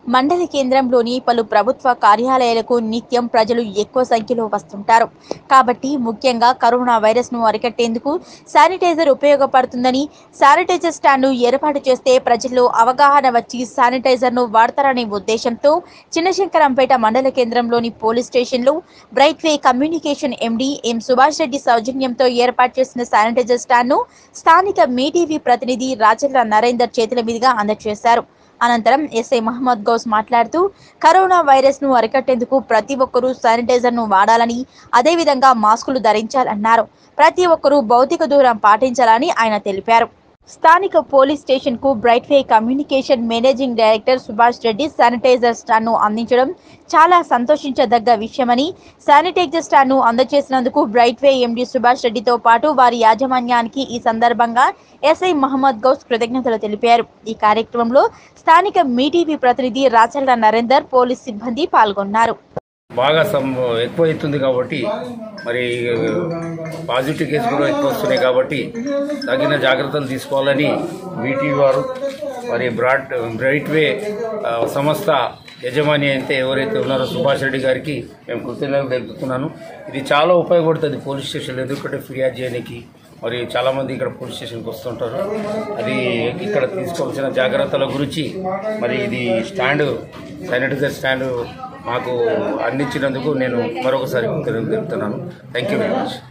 మండల కేంద్రంలోని పలు ప్రభుత్వ కార్యాలయాలకు నిత్యం ప్రజలు ఎక్కువ సంఖ్యలో వస్తుంటారు కాబట్టి ముఖ్యంగా కరోనా వైరస్ ను అరికట్టేందుకు శానిటైజర్ ఉపయోగపడుతుందని శానిటైజర్ స్టాండ్ ఏర్పాటు చేస్తే ప్రజల్లో అవగాహన వచ్చి శానిటైజర్ ను వాడతారనే ఉద్దేశంతో చిన్నశంకరంపేట మండల కేంద్రంలోని పోలీస్ స్టేషన్లో bright way communication MD M Subhash Reddy సౌజన్యంతో ఏర్పాటు చేసిన శానిటైజర్ స్టాండ్ ను స్థానిక మీటీవీ ప్రతినిధి రాజల్ల నరేందర్ చేతుల మీదుగా అందజేశారు అనంతరం ఎస్ఐ మహమ్మద్ గౌస్ మాట్లాడుతూ కరోనా వైరస్ ను అరికట్టేందుకు ప్రతి ఒక్కరూ శానిటైజర్ ను వాడాలని అదేవిధంగా మాస్కులు ధరించాలన్నారు ప్రతి ఒక్కరూ భౌతిక దూరం పాటించాలని ఆయన తెలిపారు స్థానిక పోలీస్ స్టేషన్ కు bright way communication managing director Subhash Reddy sanitiser stand ను అందించడం చాలా సంతోషించదగ్గ విషయమని శానిటైజర్ స్టాండ్ ను అందజేసినందుకు బ్రైట్ వే ఎండి సుభాష్ రెడ్డితో పాటు వారి యాజమాన్యానికి ఈ సందర్భంగా ఎస్ఐ మహమ్మద్ గౌస్ కృతజ్ఞతలు తెలిపారు ఈ కార్యక్రమంలో స్థానిక మీటీవీ ప్రతినిధి రాచల్ల నరేందర్ పోలీస్ సిబ్బంది పాల్గొన్నారు బాగా సం ఎక్కువ అవుతుంది కాబట్టి మరి పాజిటివ్ కేసు కూడా ఎక్కువ వస్తున్నాయి కాబట్టి తగిన జాగ్రత్తలు తీసుకోవాలని వీటీ వారు మరి బ్రాడ్ బ్రైట్ వే ఆ, సంస్థ యజమాని అయితే ఎవరైతే ఉన్నారో సుభాష్ రెడ్డి గారికి మేము కృతజ్ఞతలు తెలుపుతున్నాను ఇది చాలా ఉపయోగపడుతుంది పోలీస్ స్టేషన్లో ఎందుకంటే ఫిర్యాదు చేయడానికి మరి చాలామంది ఇక్కడ పోలీస్ స్టేషన్కి వస్తుంటారు అది ఇక్కడ తీసుకోవాల్సిన జాగ్రత్తల గురించి మరి ఇది స్టాండ్ శానిటైజర్ స్టాండ్ మాకు అందించినందుకు నేను మరొకసారి కృతజ్ఞతలు తెలుపుతున్నాను థ్యాంక్ యూ వెరీ మచ్